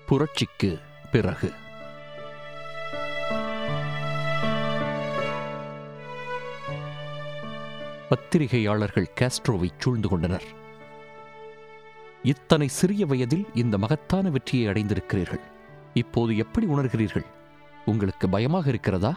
புரட்சிக்கு பிறகு பத்திரிகையாளர்கள் காஸ்ட்ரோவை சூழ்ந்து கொண்டனர் இத்தனை சிறிய வயதில் இந்த மகத்தான வெற்றியை அடைந்திருக்கிறீர்கள் இப்போது எப்படி உணர்கிறீர்கள் உங்களுக்கு பயமாக இருக்கிறதா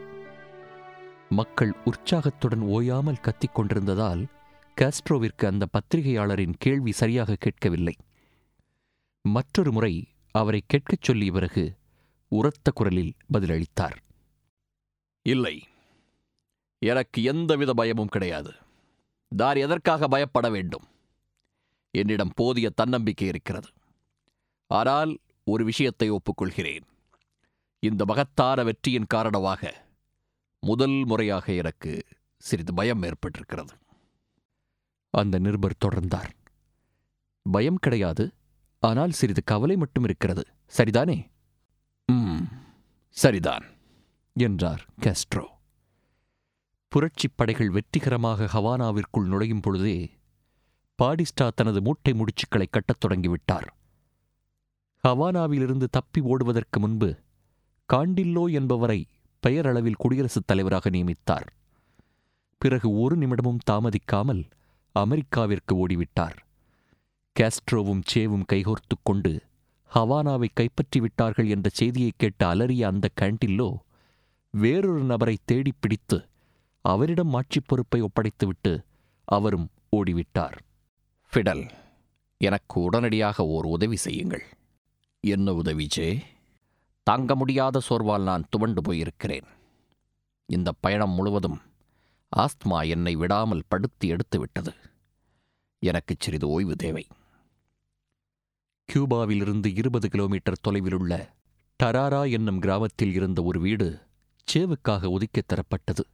மக்கள் உற்சாகத்துடன் ஓயாமல் கத்திக் கொண்டிருந்ததால் காஸ்ட்ரோவிற்கு அந்த பத்திரிகையாளரின் கேள்வி சரியாக கேட்கவில்லை மற்றொரு முறை அவரை கேட்கச் சொல்லிய பிறகு உரத்த குரலில் பதிலளித்தார் இல்லை எனக்கு எந்தவித பயமும் கிடையாது நான் எதற்காக பயப்பட வேண்டும் என்னிடம் போதிய தன்னம்பிக்கை இருக்கிறது ஆனால் ஒரு விஷயத்தை ஒப்புக்கொள்கிறேன் இந்த மகத்தான வெற்றியின் காரணமாக முதல் முறையாக எனக்கு சிறிது பயம் ஏற்பட்டிருக்கிறது அந்த நிருபர் தொடர்ந்தார் பயம் கிடையாது ஆனால் சிறிது கவலை மட்டும் இருக்கிறது சரிதானே ம் சரிதான் என்றார் காஸ்ட்ரோ புரட்சிப் படைகள் வெற்றிகரமாக ஹவானாவிற்குள் நுழையும் பொழுதே பாடிஸ்டா தனது மூட்டை முடிச்சுக்களை கட்டத் தொடங்கிவிட்டார் ஹவானாவிலிருந்து தப்பி ஓடுவதற்கு முன்பு காண்டில்லோ என்பவரை பெயரளவில் குடியரசுத் தலைவராக நியமித்தார் பிறகு ஒரு நிமிடமும் தாமதிக்காமல் அமெரிக்காவிற்கு ஓடிவிட்டார் காஸ்ட்ரோவும் சேவும் கைகோர்த்துக் கொண்டு ஹவானாவை கைப்பற்றிவிட்டார்கள் என்ற செய்தியை கேட்டு அலறிய அந்த கேண்டில்லோ வேறொரு நபரை தேடிப் பிடித்து அவரிடம் ஆட்சிப் பொறுப்பை ஒப்படைத்துவிட்டு அவரும் ஓடிவிட்டார் ஃபிடல் எனக்கு உடனடியாக ஓர் உதவி செய்யுங்கள் என்ன உதவி ஜே தாங்க முடியாத சோர்வால் நான் துவண்டு போயிருக்கிறேன் இந்த பயணம் முழுவதும் ஆஸ்துமா என்னை விடாமல் படுத்தி எடுத்துவிட்டது எனக்கு சிறிது ஓய்வு தேவை கியூபாவிலிருந்து இருபது கிலோமீட்டர் தொலைவிலுள்ள டராரா என்னும் கிராமத்தில் இருந்த ஒரு வீடு சேவுக்காக ஒதுக்கித் தரப்பட்டது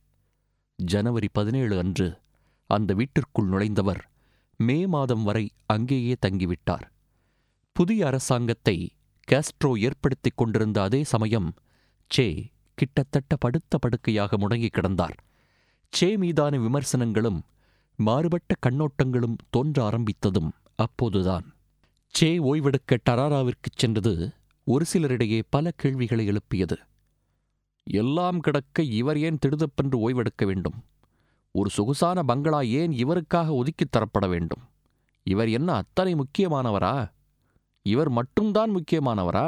ஜனவரி பதினேழு அன்று அந்த வீட்டிற்குள் நுழைந்தவர் மே மாதம் வரை அங்கேயே தங்கிவிட்டார் புதிய அரசாங்கத்தை காஸ்ட்ரோ ஏற்படுத்திக் கொண்டிருந்த அதே சமயம் சே கிட்டத்தட்ட படுத்த படுக்கையாக முடங்கி கிடந்தார் சே மீதான விமர்சனங்களும் மாறுபட்ட கண்ணோட்டங்களும் தோன்ற ஆரம்பித்ததும் அப்போதுதான் சே ஓய்வெடுக்க டராராவிற்குச் சென்றது ஒரு சிலரிடையே பல கேள்விகளை எழுப்பியது எல்லாம் கிடக்க இவர் ஏன் திடுதப்பென்று ஓய்வெடுக்க வேண்டும் ஒரு சொகுசான பங்களா ஏன் இவருக்காக ஒதுக்கித் தரப்பட வேண்டும் இவர் என்ன அத்தனை முக்கியமானவரா இவர் மட்டும்தான் முக்கியமானவரா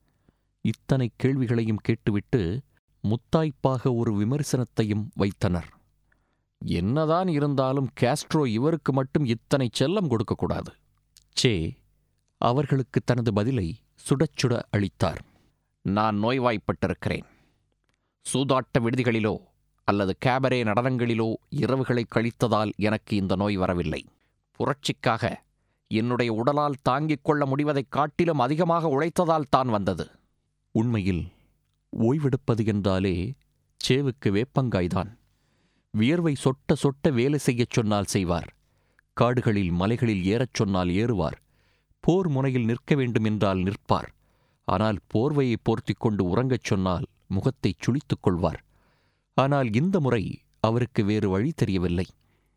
இத்தனை கேள்விகளையும் கேட்டுவிட்டு முத்தாய்ப்பாக ஒரு விமர்சனத்தையும் வைத்தனர் என்னதான் இருந்தாலும் காஸ்ட்ரோ இவருக்கு மட்டும் இத்தனை செல்லம் கொடுக்கக்கூடாது சே அவர்களுக்கு தனது பதிலை சுடச் சுட அளித்தார் நான் நோய்வாய்ப்பட்டிருக்கிறேன் சூதாட்ட விடுதிகளிலோ அல்லது கேபரே நடனங்களிலோ இரவுகளை கழித்ததால் எனக்கு இந்த நோய் வரவில்லை புரட்சிக்காக என்னுடைய உடலால் தாங்கிக் கொள்ள முடிவதைக் காட்டிலும் அதிகமாக உழைத்ததால் தான் வந்தது உண்மையில் ஓய்வெடுப்பது என்றாலே சேவுக்கு வேப்பங்காய்தான் வியர்வை சொட்ட சொட்ட வேலை செய்யச் சொன்னால் செய்வார் காடுகளில் மலைகளில் ஏறச் சொன்னால் ஏறுவார் போர் முனையில் நிற்க வேண்டும் என்றால் நிற்பார் ஆனால் போர்வையை போர்த்திக் கொண்டு உறங்கச் சொன்னால் முகத்தைச் சுளித்துக் கொள்வார் ஆனால் இந்த முறை அவருக்கு வேறு வழி தெரியவில்லை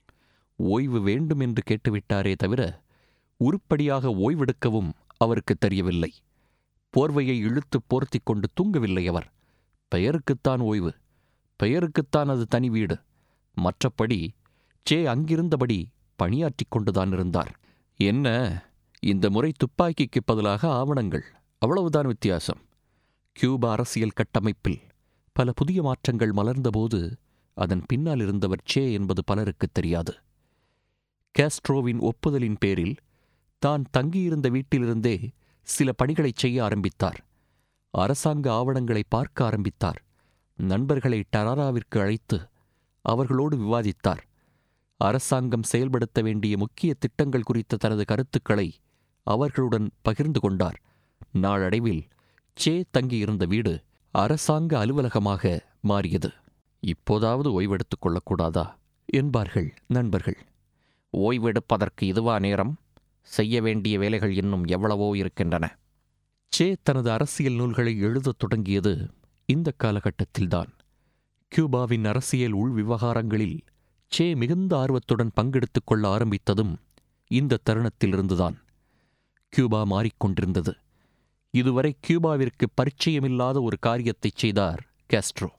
ஓய்வு வேண்டும் என்று கேட்டுவிட்டாரே தவிர உருப்படியாக ஓய்வெடுக்கவும் அவருக்கு தெரியவில்லை போர்வையை இழுத்து போர்த்திக் கொண்டு தூங்கவில்லை அவர் பெயருக்குத்தான் ஓய்வு பெயருக்குத்தான் அது தனி வீடு மற்றபடி சே அங்கிருந்தபடி பணியாற்றிக் கொண்டுதான் இருந்தார் என்ன இந்த முறை துப்பாக்கிக்கு பதிலாக ஆவணங்கள் அவ்வளவுதான் வித்தியாசம் கியூபா அரசியல் கட்டமைப்பில் பல புதிய மாற்றங்கள் மலர்ந்தபோது அதன் பின்னால் இருந்தவர் சே என்பது பலருக்குத் தெரியாது காஸ்ட்ரோவின் ஒப்புதலின் பேரில் தான் தங்கியிருந்த வீட்டிலிருந்தே சில பணிகளைச் செய்ய ஆரம்பித்தார் அரசாங்க ஆவணங்களை பார்க்க ஆரம்பித்தார் நண்பர்களை டராராவிற்கு அழைத்து அவர்களோடு விவாதித்தார் அரசாங்கம் செயல்படுத்த வேண்டிய முக்கிய திட்டங்கள் குறித்த தனது கருத்துக்களை அவர்களுடன் பகிர்ந்து கொண்டார் நாளடைவில் சே தங்கியிருந்த வீடு அரசாங்க அலுவலகமாக மாறியது இப்போதாவது ஓய்வெடுத்துக் கொள்ளக்கூடாதா என்பார்கள் நண்பர்கள் ஓய்வெடுப்பதற்கு இதுவா நேரம் செய்ய வேண்டிய வேலைகள் இன்னும் எவ்வளவோ இருக்கின்றன சே தனது அரசியல் நூல்களை எழுதத் தொடங்கியது இந்த காலகட்டத்தில்தான் கியூபாவின் அரசியல் உள் விவகாரங்களில் சே மிகுந்த ஆர்வத்துடன் பங்கெடுத்துக் கொள்ள ஆரம்பித்ததும் இந்த தருணத்திலிருந்துதான் கியூபா மாறிக்கொண்டிருந்தது இதுவரை கியூபாவிற்கு பரிச்சயமில்லாத ஒரு காரியத்தைச் செய்தார் காஸ்ட்ரோ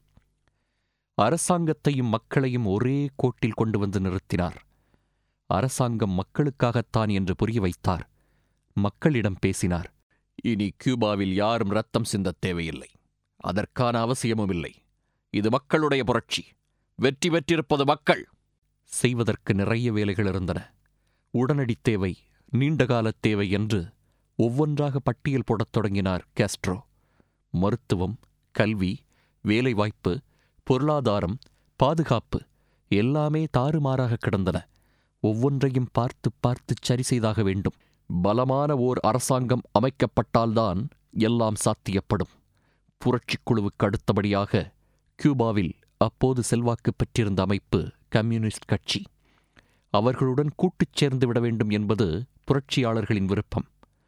அரசாங்கத்தையும் மக்களையும் ஒரே கோட்டில் கொண்டு வந்து நிறுத்தினார் அரசாங்கம் மக்களுக்காகத்தான் என்று புரிய வைத்தார் மக்களிடம் பேசினார் இனி கியூபாவில் யாரும் ரத்தம் சிந்தத் தேவையில்லை அதற்கான அவசியமும் இல்லை இது மக்களுடைய புரட்சி வெற்றி பெற்றிருப்பது மக்கள் செய்வதற்கு நிறைய வேலைகள் இருந்தன உடனடி தேவை நீண்டகால தேவை என்று ஒவ்வொன்றாக பட்டியல் போடத் தொடங்கினார் காஸ்ட்ரோ மருத்துவம் கல்வி வேலைவாய்ப்பு பொருளாதாரம் பாதுகாப்பு எல்லாமே தாறுமாறாக கிடந்தன ஒவ்வொன்றையும் பார்த்து பார்த்து சரி செய்தாக வேண்டும் பலமான ஓர் அரசாங்கம் அமைக்கப்பட்டால்தான் எல்லாம் சாத்தியப்படும் புரட்சிக் குழுவுக்கு அடுத்தபடியாக கியூபாவில் அப்போது செல்வாக்கு பெற்றிருந்த அமைப்பு கம்யூனிஸ்ட் கட்சி அவர்களுடன் கூட்டுச் சேர்ந்து விட வேண்டும் என்பது புரட்சியாளர்களின் விருப்பம்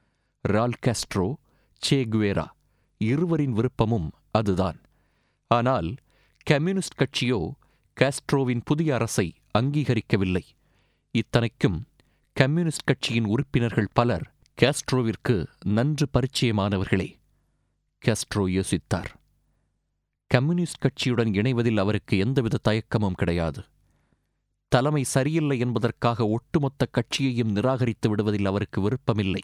ரால் காஸ்ட்ரோ சே குவேரா இருவரின் விருப்பமும் அதுதான் ஆனால் கம்யூனிஸ்ட் கட்சியோ காஸ்ட்ரோவின் புதிய அரசை அங்கீகரிக்கவில்லை இத்தனைக்கும் கம்யூனிஸ்ட் கட்சியின் உறுப்பினர்கள் பலர் காஸ்ட்ரோவிற்கு நன்று பரிச்சயமானவர்களே காஸ்ட்ரோ யோசித்தார் கம்யூனிஸ்ட் கட்சியுடன் இணைவதில் அவருக்கு எந்தவித தயக்கமும் கிடையாது தலைமை சரியில்லை என்பதற்காக ஒட்டுமொத்த கட்சியையும் நிராகரித்து விடுவதில் அவருக்கு விருப்பமில்லை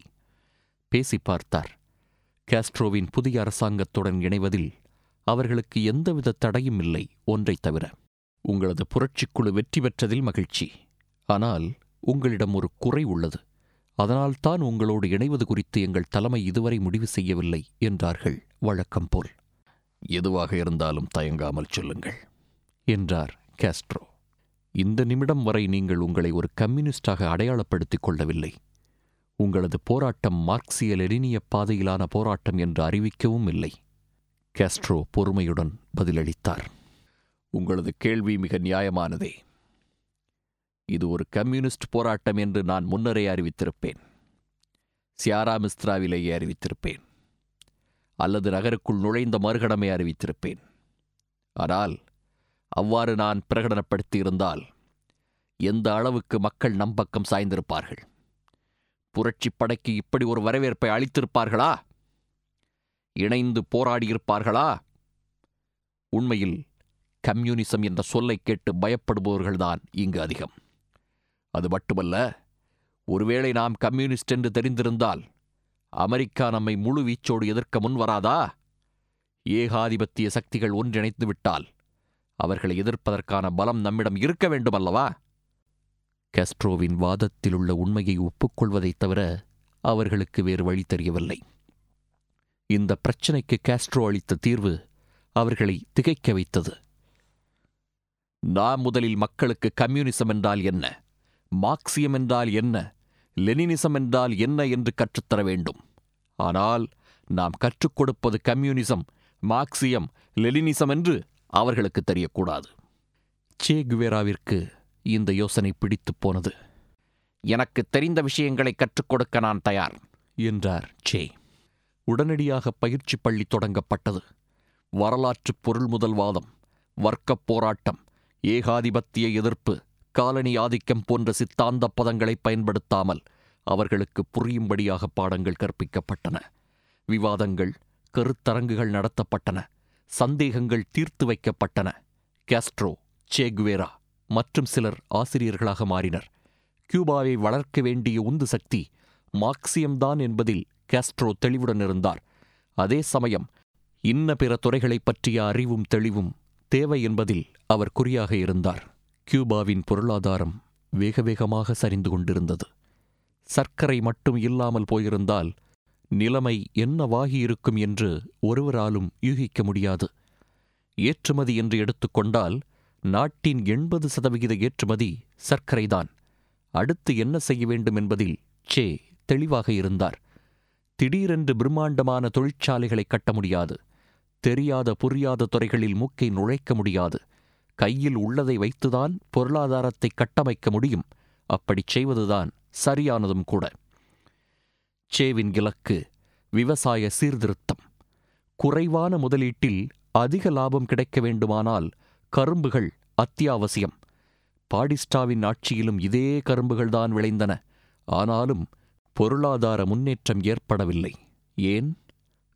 பேசி பார்த்தார் காஸ்ட்ரோவின் புதிய அரசாங்கத்துடன் இணைவதில் அவர்களுக்கு எந்தவித தடையும் இல்லை ஒன்றைத் தவிர உங்களது புரட்சிக்குழு வெற்றி பெற்றதில் மகிழ்ச்சி ஆனால் உங்களிடம் ஒரு குறை உள்ளது அதனால்தான் உங்களோடு இணைவது குறித்து எங்கள் தலைமை இதுவரை முடிவு செய்யவில்லை என்றார்கள் வழக்கம் போல் எதுவாக இருந்தாலும் தயங்காமல் சொல்லுங்கள் என்றார் காஸ்ட்ரோ இந்த நிமிடம் வரை நீங்கள் உங்களை ஒரு கம்யூனிஸ்டாக அடையாளப்படுத்திக் கொள்ளவில்லை உங்களது போராட்டம் மார்க்சிய லெனினிய பாதையிலான போராட்டம் என்று அறிவிக்கவும் இல்லை காஸ்ட்ரோ பொறுமையுடன் பதிலளித்தார் உங்களது கேள்வி மிக நியாயமானதே இது ஒரு கம்யூனிஸ்ட் போராட்டம் என்று நான் முன்னரே அறிவித்திருப்பேன் சியாரா மிஸ்திராவிலேயே அறிவித்திருப்பேன் அல்லது நகருக்குள் நுழைந்த மறுகணமே அறிவித்திருப்பேன் ஆனால் அவ்வாறு நான் பிரகடனப்படுத்தியிருந்தால் எந்த அளவுக்கு மக்கள் நம் பக்கம் சாய்ந்திருப்பார்கள் புரட்சிப் படைக்கு இப்படி ஒரு வரவேற்பை அளித்திருப்பார்களா இணைந்து போராடியிருப்பார்களா உண்மையில் கம்யூனிசம் என்ற சொல்லை கேட்டு பயப்படுபவர்கள்தான் இங்கு அதிகம் அது மட்டுமல்ல ஒருவேளை நாம் கம்யூனிஸ்ட் என்று தெரிந்திருந்தால் அமெரிக்கா நம்மை முழு வீச்சோடு எதிர்க்க முன்வராதா ஏகாதிபத்திய சக்திகள் ஒன்றிணைத்து விட்டால் அவர்களை எதிர்ப்பதற்கான பலம் நம்மிடம் இருக்க வேண்டுமல்லவா காஸ்ட்ரோவின் வாதத்தில் உள்ள உண்மையை ஒப்புக்கொள்வதைத் தவிர அவர்களுக்கு வேறு வழி தெரியவில்லை இந்த பிரச்சினைக்கு காஸ்ட்ரோ அளித்த தீர்வு அவர்களை திகைக்க வைத்தது நாம் முதலில் மக்களுக்கு கம்யூனிசம் என்றால் என்ன மார்க்சியம் என்றால் என்ன லெனினிசம் என்றால் என்ன என்று கற்றுத்தர வேண்டும் ஆனால் நாம் கற்றுக் கொடுப்பது கம்யூனிசம் மார்க்சியம் லெனினிசம் என்று அவர்களுக்கு தெரியக்கூடாது சே குவேராவிற்கு இந்த யோசனை பிடித்துப் போனது எனக்கு தெரிந்த விஷயங்களை கற்றுக் கொடுக்க நான் தயார் என்றார் சே உடனடியாக பயிற்சி பள்ளி தொடங்கப்பட்டது வரலாற்று பொருள் முதல்வாதம் வர்க்கப் போராட்டம் ஏகாதிபத்திய எதிர்ப்பு காலனி ஆதிக்கம் போன்ற சித்தாந்த பதங்களை பயன்படுத்தாமல் அவர்களுக்கு புரியும்படியாக பாடங்கள் கற்பிக்கப்பட்டன விவாதங்கள் கருத்தரங்குகள் நடத்தப்பட்டன சந்தேகங்கள் தீர்த்து வைக்கப்பட்டன காஸ்ட்ரோ சேகுவேரா மற்றும் சிலர் ஆசிரியர்களாக மாறினர் கியூபாவை வளர்க்க வேண்டிய உந்து சக்தி மார்க்சியம்தான் என்பதில் காஸ்ட்ரோ தெளிவுடன் இருந்தார் அதே சமயம் இன்ன பிற துறைகளைப் பற்றிய அறிவும் தெளிவும் தேவை என்பதில் அவர் குறியாக இருந்தார் கியூபாவின் பொருளாதாரம் வேக வேகமாக சரிந்து கொண்டிருந்தது சர்க்கரை மட்டும் இல்லாமல் போயிருந்தால் நிலைமை என்னவாகியிருக்கும் என்று ஒருவராலும் யூகிக்க முடியாது ஏற்றுமதி என்று எடுத்துக்கொண்டால் நாட்டின் எண்பது சதவிகித ஏற்றுமதி சர்க்கரைதான் அடுத்து என்ன செய்ய வேண்டும் என்பதில் சே தெளிவாக இருந்தார் திடீரென்று பிரம்மாண்டமான தொழிற்சாலைகளை கட்ட முடியாது தெரியாத புரியாத துறைகளில் மூக்கை நுழைக்க முடியாது கையில் உள்ளதை வைத்துதான் பொருளாதாரத்தை கட்டமைக்க முடியும் அப்படிச் செய்வதுதான் சரியானதும் கூட சேவின் இலக்கு விவசாய சீர்திருத்தம் குறைவான முதலீட்டில் அதிக லாபம் கிடைக்க வேண்டுமானால் கரும்புகள் அத்தியாவசியம் பாடிஸ்டாவின் ஆட்சியிலும் இதே கரும்புகள்தான் விளைந்தன ஆனாலும் பொருளாதார முன்னேற்றம் ஏற்படவில்லை ஏன்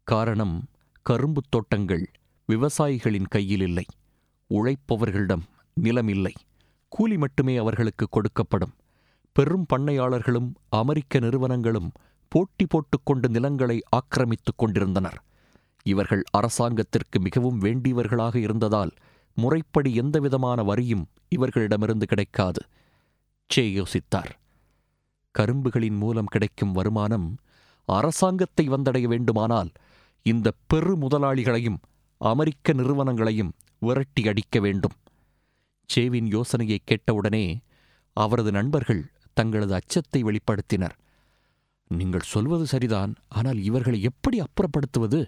காரணம் கரும்புத் தோட்டங்கள் விவசாயிகளின் கையில் இல்லை உழைப்பவர்களிடம் நிலம் இல்லை கூலி மட்டுமே அவர்களுக்கு கொடுக்கப்படும் பெரும் பண்ணையாளர்களும் அமெரிக்க நிறுவனங்களும் போட்டி போட்டுக்கொண்டு நிலங்களை ஆக்கிரமித்துக் கொண்டிருந்தனர் இவர்கள் அரசாங்கத்திற்கு மிகவும் வேண்டியவர்களாக இருந்ததால் முறைப்படி எந்தவிதமான வரியும் இவர்களிடமிருந்து கிடைக்காது சே யோசித்தார் கரும்புகளின் மூலம் கிடைக்கும் வருமானம் அரசாங்கத்தை வந்தடைய வேண்டுமானால் இந்த பெரு முதலாளிகளையும் அமெரிக்க நிறுவனங்களையும் விரட்டி அடிக்க வேண்டும் சேவின் யோசனையை கேட்டவுடனே அவரது நண்பர்கள் தங்களது அச்சத்தை வெளிப்படுத்தினர் நீங்கள் சொல்வது சரிதான் ஆனால் இவர்களை எப்படி அப்புறப்படுத்துவது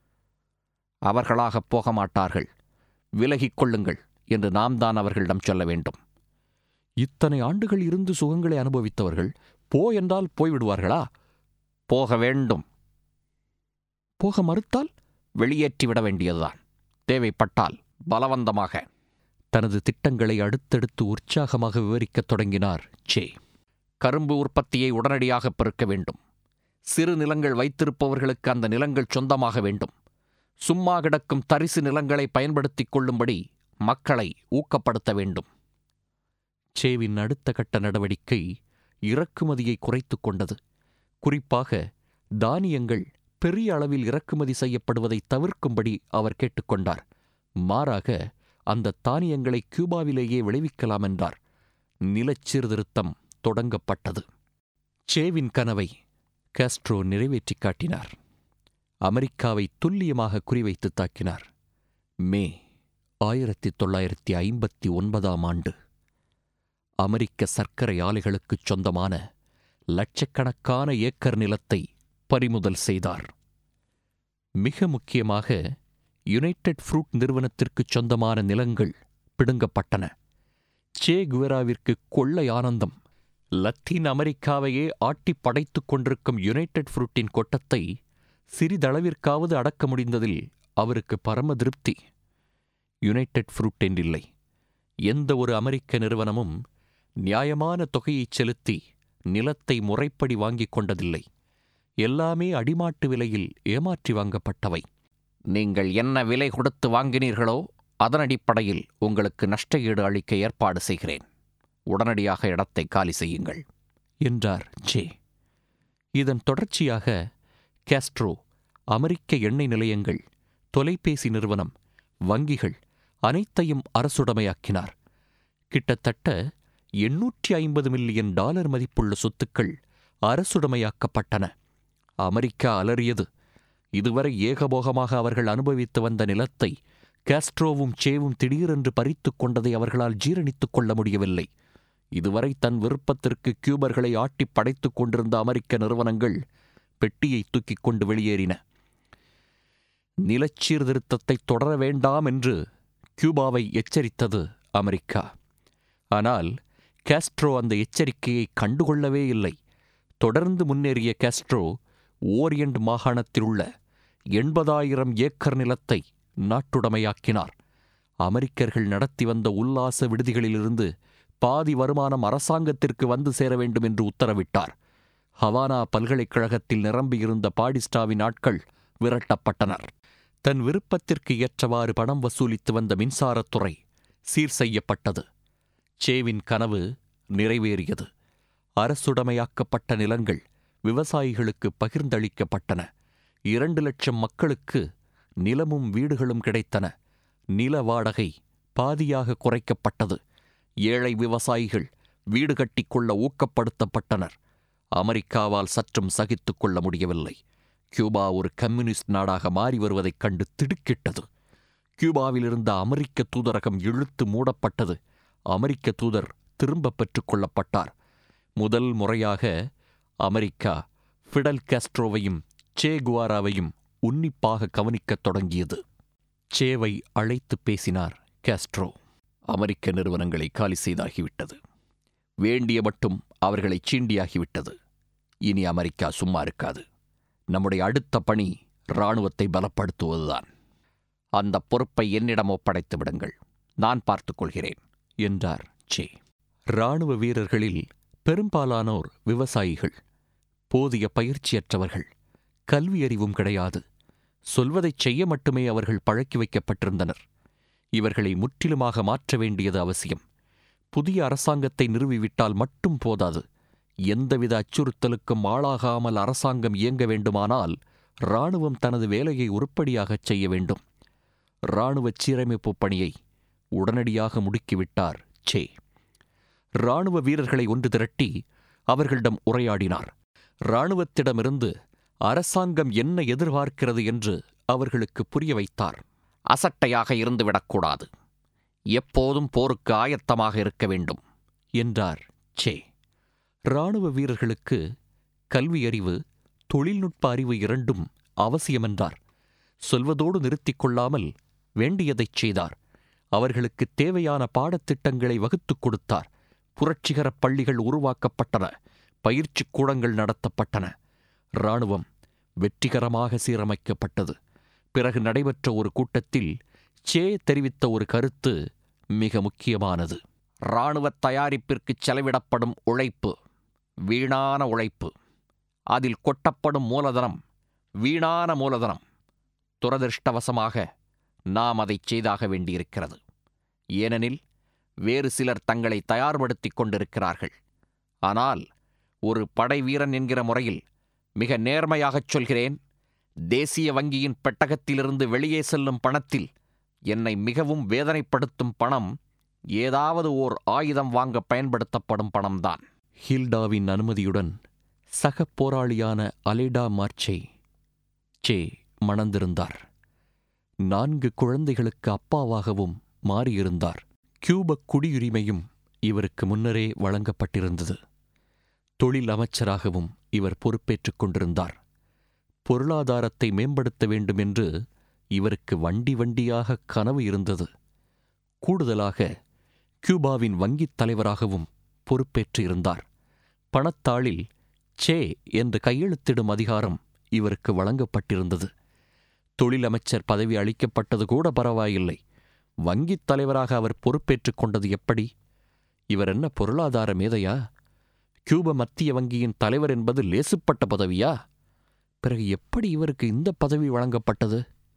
அவர்களாகப் போக மாட்டார்கள் விலகிக் கொள்ளுங்கள் என்று நாம் தான் அவர்களிடம் சொல்ல வேண்டும் இத்தனை ஆண்டுகள் இருந்து சுகங்களை அனுபவித்தவர்கள் போ என்றால் போய்விடுவார்களா போக வேண்டும் போக மறுத்தால் வெளியேற்றிவிட வேண்டியதுதான் தேவைப்பட்டால் பலவந்தமாக தனது திட்டங்களை அடுத்தடுத்து உற்சாகமாக விவரிக்கத் தொடங்கினார் சே கரும்பு உற்பத்தியை உடனடியாக பெருக்க வேண்டும் சிறு நிலங்கள் வைத்திருப்பவர்களுக்கு அந்த நிலங்கள் சொந்தமாக வேண்டும் சும்மா கிடக்கும் தரிசு நிலங்களை பயன்படுத்திக் கொள்ளும்படி மக்களை ஊக்கப்படுத்த வேண்டும் சேவின் அடுத்த கட்ட நடவடிக்கை இறக்குமதியை குறைத்துக் கொண்டது குறிப்பாக தானியங்கள் பெரிய அளவில் இறக்குமதி செய்யப்படுவதை தவிர்க்கும்படி அவர் கேட்டுக்கொண்டார் மாறாக அந்த தானியங்களை கியூபாவிலேயே விளைவிக்கலாம் என்றார் நிலச் சீர்திருத்தம் தொடங்கப்பட்டது சேவின் கனவை காஸ்ட்ரோ நிறைவேற்றிக் காட்டினார் அமெரிக்காவை துல்லியமாக குறிவைத்து தாக்கினார் மே ஆயிரத்தி தொள்ளாயிரத்தி ஐம்பத்தி ஒன்பதாம் ஆண்டு அமெரிக்க சர்க்கரை ஆலைகளுக்குச் சொந்தமான லட்சக்கணக்கான ஏக்கர் நிலத்தை பறிமுதல் செய்தார் மிக முக்கியமாக யுனைடெட் ஃப்ரூட் நிறுவனத்திற்குச் சொந்தமான நிலங்கள் பிடுங்கப்பட்டன சே குவேராவிற்கு கொள்ளை ஆனந்தம் லத்தீன் அமெரிக்காவையே ஆட்டி படைத்துக் கொண்டிருக்கும் யுனைடெட் ஃப்ரூட்டின் கொட்டத்தை சிறிதளவிற்காவது அடக்க முடிந்ததில் அவருக்கு பரம திருப்தி யுனைடெட் ஃப்ரூட் என்றில்லை எந்த ஒரு அமெரிக்க நிறுவனமும் நியாயமான தொகையைச் செலுத்தி நிலத்தை முறைப்படி வாங்கிக் கொண்டதில்லை எல்லாமே அடிமாட்டு விலையில் ஏமாற்றி வாங்கப்பட்டவை நீங்கள் என்ன விலை கொடுத்து வாங்கினீர்களோ அதன் அடிப்படையில் உங்களுக்கு நஷ்ட ஈடு அளிக்க ஏற்பாடு செய்கிறேன் உடனடியாக இடத்தை காலி செய்யுங்கள் என்றார் ஜே இதன் தொடர்ச்சியாக காஸ்ட்ரோ அமெரிக்க எண்ணெய் நிலையங்கள் தொலைபேசி நிறுவனம் வங்கிகள் அனைத்தையும் அரசுடைமையாக்கினார் கிட்டத்தட்ட எண்ணூற்றி ஐம்பது மில்லியன் டாலர் மதிப்புள்ள சொத்துக்கள் அரசுடைமையாக்கப்பட்டன அமெரிக்கா அலறியது இதுவரை ஏகபோகமாக அவர்கள் அனுபவித்து வந்த நிலத்தை காஸ்ட்ரோவும் சேவும் திடீரென்று பறித்துக் கொண்டதை அவர்களால் ஜீரணித்துக் கொள்ள முடியவில்லை இதுவரை தன் விருப்பத்திற்கு கியூபர்களை ஆட்டிப் படைத்துக் கொண்டிருந்த அமெரிக்க நிறுவனங்கள் பெட்டியை தூக்கிக் கொண்டு வெளியேறின நிலச்சீர்திருத்தத்தை தொடர வேண்டாம் என்று கியூபாவை எச்சரித்தது அமெரிக்கா ஆனால் காஸ்ட்ரோ அந்த எச்சரிக்கையை கண்டுகொள்ளவே இல்லை தொடர்ந்து முன்னேறிய காஸ்ட்ரோ ஓரியண்ட் மாகாணத்தில் உள்ள எண்பதாயிரம் ஏக்கர் நிலத்தை நாட்டுடைமையாக்கினார் அமெரிக்கர்கள் நடத்தி வந்த உல்லாச விடுதிகளிலிருந்து பாதி வருமானம் அரசாங்கத்திற்கு வந்து சேர வேண்டும் என்று உத்தரவிட்டார் ஹவானா பல்கலைக்கழகத்தில் நிரம்பியிருந்த பாடிஸ்டாவின் ஆட்கள் விரட்டப்பட்டனர் தன் விருப்பத்திற்கு ஏற்றவாறு பணம் வசூலித்து வந்த மின்சாரத்துறை சீர் செய்யப்பட்டது சேவின் கனவு நிறைவேறியது அரசுடைமையாக்கப்பட்ட நிலங்கள் விவசாயிகளுக்கு பகிர்ந்தளிக்கப்பட்டன இரண்டு லட்சம் மக்களுக்கு நிலமும் வீடுகளும் கிடைத்தன நில வாடகை பாதியாக குறைக்கப்பட்டது ஏழை விவசாயிகள் வீடு கட்டிக்கொள்ள ஊக்கப்படுத்தப்பட்டனர் அமெரிக்காவால் சற்றும் சகித்துக் கொள்ள முடியவில்லை கியூபா ஒரு கம்யூனிஸ்ட் நாடாக மாறி வருவதைக் கண்டு திடுக்கிட்டது கியூபாவில் இருந்த அமெரிக்க தூதரகம் இழுத்து மூடப்பட்டது அமெரிக்க தூதர் திரும்பப் பெற்றுக் கொள்ளப்பட்டார் முதல் முறையாக அமெரிக்கா ஃபிடல் காஸ்ட்ரோவையும் சே குவாராவையும் உன்னிப்பாக கவனிக்கத் தொடங்கியது சேவை அழைத்து பேசினார் காஸ்ட்ரோ அமெரிக்க நிறுவனங்களை காலி செய்தாகிவிட்டது வேண்டிய மட்டும் அவர்களை சீண்டியாகிவிட்டது இனி அமெரிக்கா சும்மா இருக்காது நம்முடைய அடுத்த பணி இராணுவத்தை பலப்படுத்துவதுதான் அந்த பொறுப்பை என்னிடம் ஒப்படைத்து விடுங்கள் நான் பார்த்துக் கொள்கிறேன் என்றார் சே இராணுவ வீரர்களில் பெரும்பாலானோர் விவசாயிகள் போதிய பயிற்சியற்றவர்கள் கல்வி அறிவும் கிடையாது சொல்வதைச் செய்ய மட்டுமே அவர்கள் பழக்கி வைக்கப்பட்டிருந்தனர் இவர்களை முற்றிலுமாக மாற்ற வேண்டியது அவசியம் புதிய அரசாங்கத்தை நிறுவிவிட்டால் மட்டும் போதாது எந்தவித அச்சுறுத்தலுக்கும் ஆளாகாமல் அரசாங்கம் இயங்க வேண்டுமானால் இராணுவம் தனது வேலையை உருப்படியாகச் செய்ய வேண்டும் இராணுவச் சீரமைப்புப் பணியை உடனடியாக முடுக்கிவிட்டார் சே இராணுவ வீரர்களை ஒன்று திரட்டி அவர்களிடம் உரையாடினார் இராணுவத்திடமிருந்து அரசாங்கம் என்ன எதிர்பார்க்கிறது என்று அவர்களுக்கு புரிய வைத்தார் அசட்டையாக இருந்துவிடக்கூடாது எப்போதும் போருக்கு ஆயத்தமாக இருக்க வேண்டும் என்றார் சே இராணுவ வீரர்களுக்கு கல்வி அறிவு தொழில்நுட்ப அறிவு இரண்டும் அவசியமென்றார் சொல்வதோடு நிறுத்திக் கொள்ளாமல் வேண்டியதைச் செய்தார் அவர்களுக்கு தேவையான பாடத்திட்டங்களை வகுத்துக் கொடுத்தார் புரட்சிகரப் பள்ளிகள் உருவாக்கப்பட்டன பயிற்சிக் கூடங்கள் நடத்தப்பட்டன இராணுவம் வெற்றிகரமாக சீரமைக்கப்பட்டது பிறகு நடைபெற்ற ஒரு கூட்டத்தில் சே தெரிவித்த ஒரு கருத்து மிக முக்கியமானது இராணுவ தயாரிப்பிற்குச் செலவிடப்படும் உழைப்பு வீணான உழைப்பு அதில் கொட்டப்படும் மூலதனம் வீணான மூலதனம் துரதிருஷ்டவசமாக நாம் அதைச் செய்தாக வேண்டியிருக்கிறது ஏனெனில் வேறு சிலர் தங்களை தயார்படுத்திக் கொண்டிருக்கிறார்கள் ஆனால் ஒரு படை வீரன் என்கிற முறையில் மிக நேர்மையாகச் சொல்கிறேன் தேசிய வங்கியின் பெட்டகத்திலிருந்து வெளியே செல்லும் பணத்தில் என்னை மிகவும் வேதனைப்படுத்தும் பணம் ஏதாவது ஓர் ஆயுதம் வாங்க பயன்படுத்தப்படும் பணம்தான் ஹில்டாவின் அனுமதியுடன் சக போராளியான அலேடா மார்ச்சை சே மணந்திருந்தார் நான்கு குழந்தைகளுக்கு அப்பாவாகவும் மாறியிருந்தார் கியூபக் குடியுரிமையும் இவருக்கு முன்னரே வழங்கப்பட்டிருந்தது தொழில் அமைச்சராகவும் இவர் பொறுப்பேற்றுக் கொண்டிருந்தார் பொருளாதாரத்தை மேம்படுத்த வேண்டும் என்று இவருக்கு வண்டி வண்டியாக கனவு இருந்தது கூடுதலாக கியூபாவின் வங்கித் தலைவராகவும் பொறுப்பேற்று இருந்தார் பணத்தாளில் சே என்று கையெழுத்திடும் அதிகாரம் இவருக்கு வழங்கப்பட்டிருந்தது தொழிலமைச்சர் பதவி அளிக்கப்பட்டது கூட பரவாயில்லை வங்கித் தலைவராக அவர் பொறுப்பேற்றுக் கொண்டது எப்படி இவர் என்ன பொருளாதார மேதையா கியூப மத்திய வங்கியின் தலைவர் என்பது லேசுப்பட்ட பதவியா பிறகு எப்படி இவருக்கு இந்த பதவி வழங்கப்பட்டது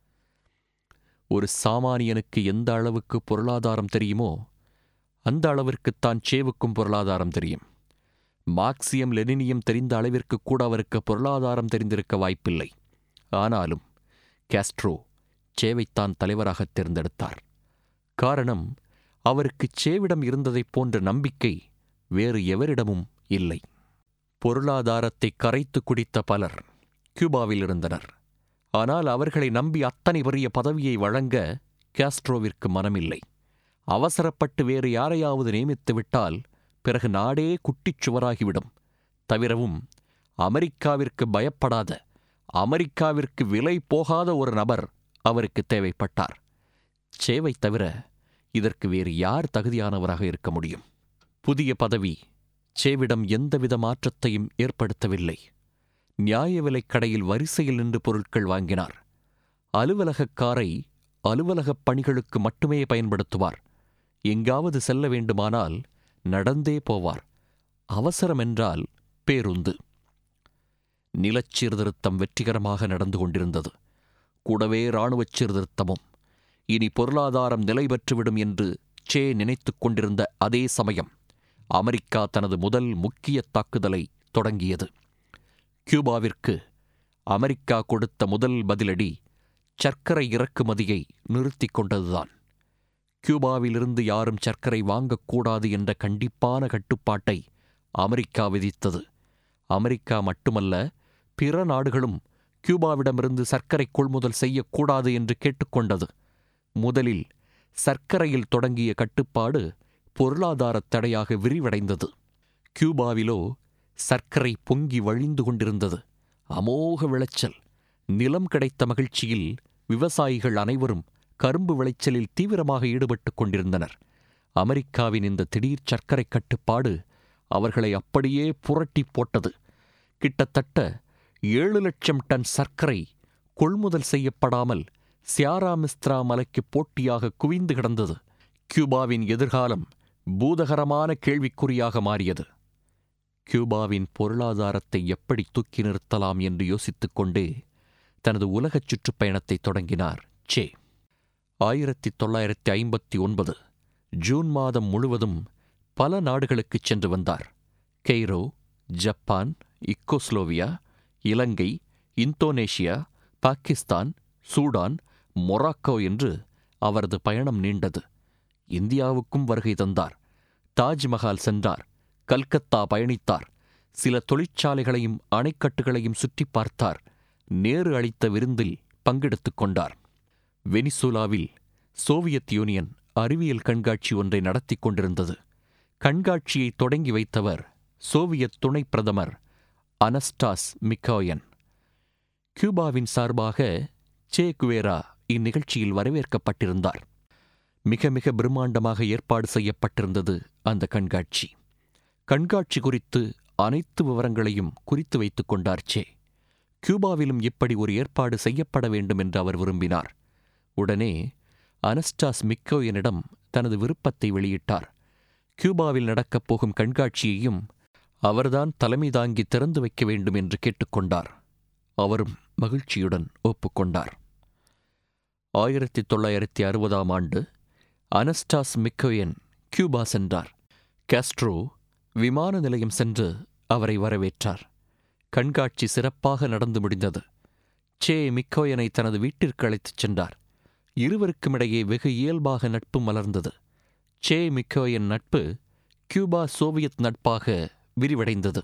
ஒரு சாமானியனுக்கு எந்த அளவுக்கு பொருளாதாரம் தெரியுமோ அந்த அளவிற்குத்தான் சேவுக்கும் பொருளாதாரம் தெரியும் மார்க்சியம் லெனினியம் தெரிந்த அளவிற்கு கூட அவருக்கு பொருளாதாரம் தெரிந்திருக்க வாய்ப்பில்லை ஆனாலும் கேஸ்ட்ரோ சேவைத்தான் தலைவராகத் தேர்ந்தெடுத்தார் காரணம் அவருக்கு சேவிடம் இருந்ததைப் போன்ற நம்பிக்கை வேறு எவரிடமும் இல்லை பொருளாதாரத்தை கரைத்து குடித்த பலர் கியூபாவில் இருந்தனர் ஆனால் அவர்களை நம்பி அத்தனை பெரிய பதவியை வழங்க கேஸ்ட்ரோவிற்கு மனமில்லை அவசரப்பட்டு வேறு யாரையாவது நியமித்து விட்டால் பிறகு நாடே குட்டிச் சுவராகிவிடும் தவிரவும் அமெரிக்காவிற்கு பயப்படாத அமெரிக்காவிற்கு விலை போகாத ஒரு நபர் அவருக்கு தேவைப்பட்டார் சேவை தவிர இதற்கு வேறு யார் தகுதியானவராக இருக்க முடியும் புதிய பதவி சேவிடம் எந்தவித மாற்றத்தையும் ஏற்படுத்தவில்லை நியாய விலைக் கடையில் வரிசையில் நின்று பொருட்கள் வாங்கினார் அலுவலகக் காரை அலுவலகப் பணிகளுக்கு மட்டுமே பயன்படுத்துவார் எங்காவது செல்ல வேண்டுமானால் நடந்தே போவார் அவசரமென்றால் பேருந்து நிலச் சீர்திருத்தம் வெற்றிகரமாக நடந்து கொண்டிருந்தது கூடவே இராணுவச் சீர்திருத்தமும் இனி பொருளாதாரம் நிலை பெற்றுவிடும் என்று சே நினைத்துக் கொண்டிருந்த அதே சமயம் அமெரிக்கா தனது முதல் முக்கிய தாக்குதலை தொடங்கியது கியூபாவிற்கு அமெரிக்கா கொடுத்த முதல் பதிலடி சர்க்கரை இறக்குமதியை நிறுத்திக் கொண்டதுதான் கியூபாவிலிருந்து யாரும் சர்க்கரை வாங்கக்கூடாது என்ற கண்டிப்பான கட்டுப்பாட்டை அமெரிக்கா விதித்தது அமெரிக்கா மட்டுமல்ல பிற நாடுகளும் கியூபாவிடமிருந்து சர்க்கரை கொள்முதல் செய்யக்கூடாது என்று கேட்டுக்கொண்டது முதலில் சர்க்கரையில் தொடங்கிய கட்டுப்பாடு பொருளாதாரத் தடையாக விரிவடைந்தது கியூபாவிலோ சர்க்கரை பொங்கி வழிந்து கொண்டிருந்தது அமோக விளைச்சல் நிலம் கிடைத்த மகிழ்ச்சியில் விவசாயிகள் அனைவரும் கரும்பு விளைச்சலில் தீவிரமாக ஈடுபட்டுக் கொண்டிருந்தனர் அமெரிக்காவின் இந்த திடீர் சர்க்கரை கட்டுப்பாடு அவர்களை அப்படியே புரட்டி போட்டது கிட்டத்தட்ட ஏழு லட்சம் டன் சர்க்கரை கொள்முதல் செய்யப்படாமல் சியாரா மிஸ்த்ரா மலைக்கு போட்டியாக குவிந்து கிடந்தது கியூபாவின் எதிர்காலம் பூதகரமான கேள்விக்குறியாக மாறியது கியூபாவின் பொருளாதாரத்தை எப்படி தூக்கி நிறுத்தலாம் என்று யோசித்துக் கொண்டே தனது உலகச் சுற்றுப்பயணத்தை தொடங்கினார் சே ஆயிரத்தி தொள்ளாயிரத்தி ஐம்பத்தி ஒன்பது ஜூன் மாதம் முழுவதும் பல நாடுகளுக்குச் சென்று வந்தார் Cairo Japan Czechoslovakia Ilangai Indonesia Pakistan Sudan Morocco என்று அவரது பயணம் நீண்டது இந்தியாவுக்கும் வருகை தந்தார் தாஜ்மஹால் சென்றார் கல்கத்தா பயணித்தார் சில தொழிற்சாலைகளையும் அணைக்கட்டுகளையும் சுற்றிப் பார்த்தார் நேரு அளித்த விருந்தில் பங்கெடுத்துக் கொண்டார் வெனிசுலாவில் சோவியத் யூனியன் அறிவியல் கண்காட்சி ஒன்றை நடத்திக் கொண்டிருந்தது கண்காட்சியை தொடங்கி வைத்தவர் சோவியத் துணை பிரதமர் அனஸ்டாஸ் மிக்கோயன் கியூபாவின் சார்பாக சே குவேரா இந்நிகழ்ச்சியில் வரவேற்கப்பட்டிருந்தார் மிக மிக பிரம்மாண்டமாக ஏற்பாடு செய்யப்பட்டிருந்தது அந்த கண்காட்சி கண்காட்சி குறித்து அனைத்து விவரங்களையும் குறித்து வைத்துக் கொண்டார் சே கியூபாவிலும் இப்படி ஒரு ஏற்பாடு செய்யப்பட வேண்டும் என்று அவர் விரும்பினார் உடனே அனஸ்டாஸ் மிக்கோயனிடம் தனது விருப்பத்தை வெளியிட்டார் கியூபாவில் நடக்கப் போகும் கண்காட்சியையும் அவர்தான் தலைமை தாங்கி திறந்து வைக்க வேண்டும் என்று கேட்டுக்கொண்டார் அவரும் மகிழ்ச்சியுடன் ஒப்புக்கொண்டார் ஆயிரத்தி தொள்ளாயிரத்தி அறுபதாம் ஆண்டு அனஸ்டாஸ் மிக்கோயன் கியூபா சென்றார் காஸ்ட்ரோ விமான நிலையம் சென்று அவரை வரவேற்றார் கண்காட்சி சிறப்பாக நடந்து முடிந்தது சே மிக்கோயனை தனது வீட்டிற்கு அழைத்துச் சென்றார் இருவருக்குமிடையே வெகு இயல்பாக நட்பு மலர்ந்தது சே மிக்கோயன் நட்பு கியூபா சோவியத் நட்பாக விரிவடைந்தது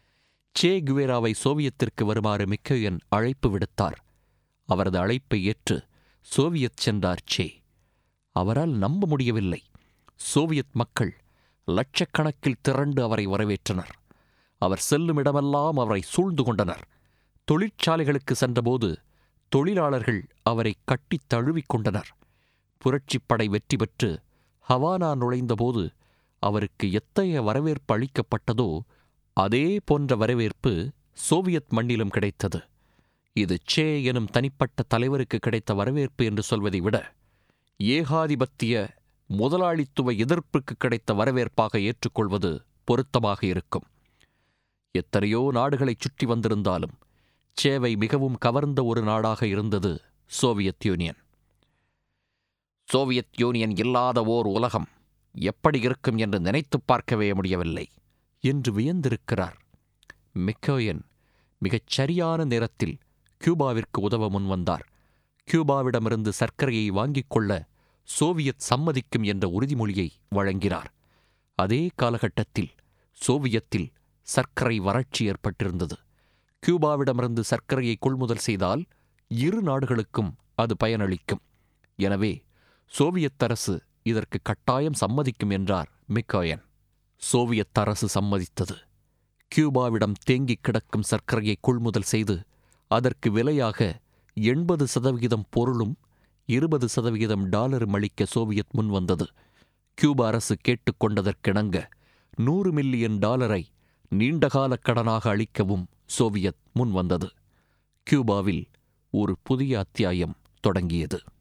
சே குவேராவை சோவியத்திற்கு வருமாறு மிக்கோயன் அழைப்பு விடுத்தார் அவரது அழைப்பை ஏற்று சோவியத் சென்றார் சே அவரால் நம்ப முடியவில்லை சோவியத் மக்கள் லட்சக்கணக்கில் திரண்டு அவரை வரவேற்றனர் அவர் செல்லும் இடமெல்லாம் அவரை சூழ்ந்து கொண்டனர் தொழிற்சாலைகளுக்கு சென்றபோது தொழிலாளர்கள் அவரை கட்டித் தழுவிக் கொண்டனர் புரட்சிப்படை வெற்றி பெற்று ஹவானா நுழைந்தபோது அவருக்கு எத்தகைய வரவேற்பு அளிக்கப்பட்டதோ அதே போன்ற வரவேற்பு சோவியத் மண்ணிலும் கிடைத்தது இது சே எனும் தனிப்பட்ட தலைவருக்கு கிடைத்த வரவேற்பு என்று சொல்வதை விட ஏகாதிபத்திய முதலாளித்துவ எதிர்ப்புக்கு கிடைத்த வரவேற்பாக ஏற்றுக்கொள்வது பொருத்தமாக இருக்கும் எத்தனையோ நாடுகளைச் சுற்றி வந்திருந்தாலும் சேவை மிகவும் கவர்ந்த ஒரு நாடாக இருந்தது சோவியத் யூனியன் சோவியத் யூனியன் இல்லாத ஓர் உலகம் எப்படி இருக்கும் என்று நினைத்துப் பார்க்கவே முடியவில்லை என்று வியந்திருக்கிறார் மிக்கோயன் மிகச் சரியான நேரத்தில் கியூபாவிற்கு உதவ முன்வந்தார் கியூபாவிடமிருந்து சர்க்கரையை வாங்கிக் கொள்ள சோவியத் சம்மதிக்கும் என்ற உறுதிமொழியை வழங்கினார் அதே காலகட்டத்தில் சோவியத்தில் சர்க்கரை வறட்சி ஏற்பட்டிருந்தது கியூபாவிடமிருந்து சர்க்கரையை கொள்முதல் செய்தால் இரு நாடுகளுக்கும் அது பயனளிக்கும் எனவே சோவியத் அரசு இதற்கு கட்டாயம் சம்மதிக்கும் என்றார் மிக்கோயன் சோவியத் அரசு சம்மதித்தது கியூபாவிடம் தேங்கிக் கிடக்கும் சர்க்கரையை கொள்முதல் செய்து அதற்கு விலையாக எண்பது சதவிகிதம் பொருளும் இருபது சதவிகிதம் டாலரும் அளிக்க சோவியத் முன்வந்தது கியூபா அரசு கேட்டுக்கொண்டதற்கிணங்க நூறு மில்லியன் டாலரை நீண்டகால கடனாக அளிக்கவும் சோவியத் முன்வந்தது கியூபாவில் ஒரு புதிய அத்தியாயம் தொடங்கியது